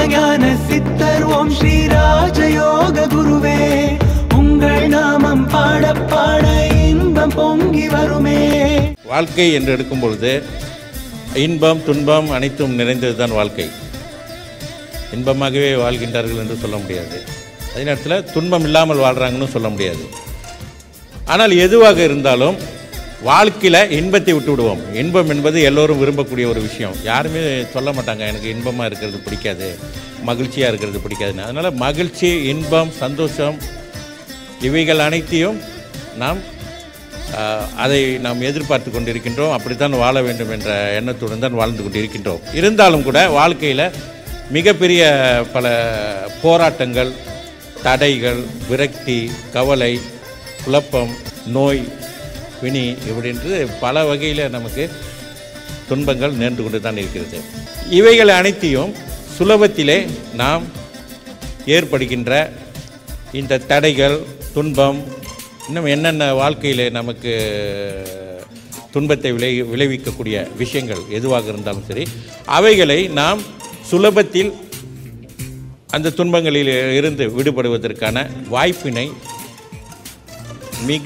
ஞான சித்தர் ஓம் ஸ்ரீ ராஜயோக குருவே உங்கள் நாமம் பாட பாட இன்பம் பொங்கி வருமே வாழ்க்கை என்று எடுக்கும் பொழுது இன்பம் துன்பம் அனைத்தும் நிறைந்தது தான் வாழ்க்கை இன்பமாகவே வாழ்கின்றார்கள் என்று சொல்ல முடியாது அதே நேரத்தில் துன்பம் இல்லாமல் வாழ்கிறாங்கன்னு சொல்ல முடியாது ஆனால் எதுவாக இருந்தாலும் வாழ்க்கையில் இன்பத்தை விட்டு விடுவோம் இன்பம் என்பது எல்லோரும் விரும்பக்கூடிய ஒரு விஷயம் யாருமே சொல்ல மாட்டாங்க எனக்கு இன்பமாக இருக்கிறது பிடிக்காது மகிழ்ச்சியாக இருக்கிறது பிடிக்காதுன்னு அதனால் மகிழ்ச்சி இன்பம் சந்தோஷம் இவைகள் அனைத்தையும் நாம் ஆஹ், அதை நாம் எதிர்பார்த்து கொண்டிருக்கின்றோம் அப்படித்தான் வாழ வேண்டும் என்ற எண்ணத்துடன் தான் வாழ்ந்து கொண்டிருக்கின்றோம் இருந்தாலும் கூட வாழ்க்கையில் மிகப்பெரிய பல போராட்டங்கள் தடைகள் விரக்தி கவலை குழப்பம் நோய் பிணி இப்படின்றது பல வகையில் நமக்கு துன்பங்கள் நேர்ந்து கொண்டு தான் இருக்கிறது இவைகள் அனைத்தையும் சுலபத்திலே நாம் ஏற்படுகின்ற இந்த தடைகள் துன்பம் இன்னும் என்னென்ன வாழ்க்கையில் நமக்கு துன்பத்தை விளை விளைவிக்கக்கூடிய விஷயங்கள் எதுவாக இருந்தாலும் சரி அவைகளை நாம் சுலபத்தில் அந்த துன்பங்களில் இருந்து விடுபடுவதற்கான வாய்ப்பினை மிக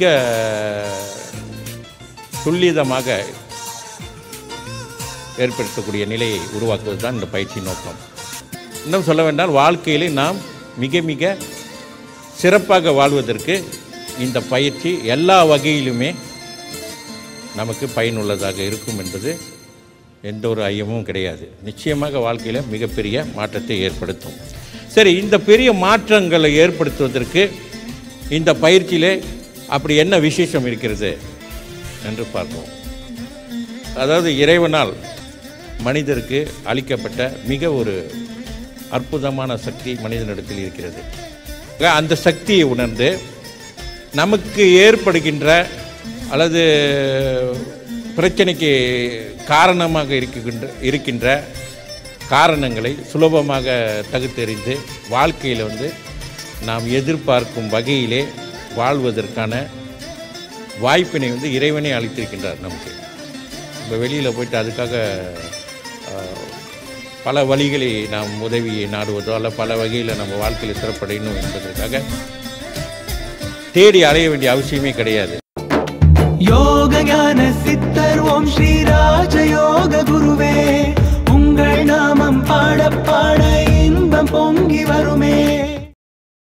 துல்லிதமாக ஏற்படுத்தக்கூடிய நிலையை உருவாக்குவது தான் இந்த பயிற்சி நோக்கம் இன்னும் சொல்ல வேண்டால் வாழ்க்கையிலே நாம் மிக மிக சிறப்பாக வாழ்வதற்கு இந்த பயிற்சி எல்லா வகையிலுமே நமக்கு பயனுள்ளதாக இருக்கும் என்பது எந்த ஒரு ஐயமும் கிடையாது நிச்சயமாக வாழ்க்கையில் மிகப்பெரிய மாற்றத்தை ஏற்படுத்தும் சரி இந்த பெரிய மாற்றங்களை ஏற்படுத்துவதற்கு இந்த பயிற்சியிலே அப்படி என்ன விசேஷம் இருக்கிறது என்று பார்ப்போம் அதாவது இறைவனால் மனிதருக்கு அளிக்கப்பட்ட மிக ஒரு அற்புதமான சக்தி மனிதனிடத்தில் இருக்கிறது ஆக அந்த சக்தியை உணர்ந்து நமக்கு ஏற்படுகின்ற அல்லது பிரச்சனைக்கு காரணமாக இருக்கின்ற இருக்கின்ற காரணங்களை சுலபமாக தகுத்தெறிந்து வாழ்க்கையில் வந்து நாம் எதிர்பார்க்கும் வகையிலே வாழ்வதற்கான வாய்ப்பினை வந்து இறைவனே அளித்திருக்கின்றார் நமக்கு இப்போ வெளியில் போயிட்டு அதுக்காக ஆஹ், பல வழிகளை நாம் உதவியை நாடுவதோ அல்ல பல வகையில் நம்ம வாழ்க்கையில் சிறப்படையணும் என்பதற்காக தேடி அலைய வேண்டிய அவசியமே கிடையாது யோக ஞான சித்தர் ஓம் ஸ்ரீ ராஜயோக குருவே உங்கள் நாமம் பாட பாட இன்பம் பொங்கி வருமே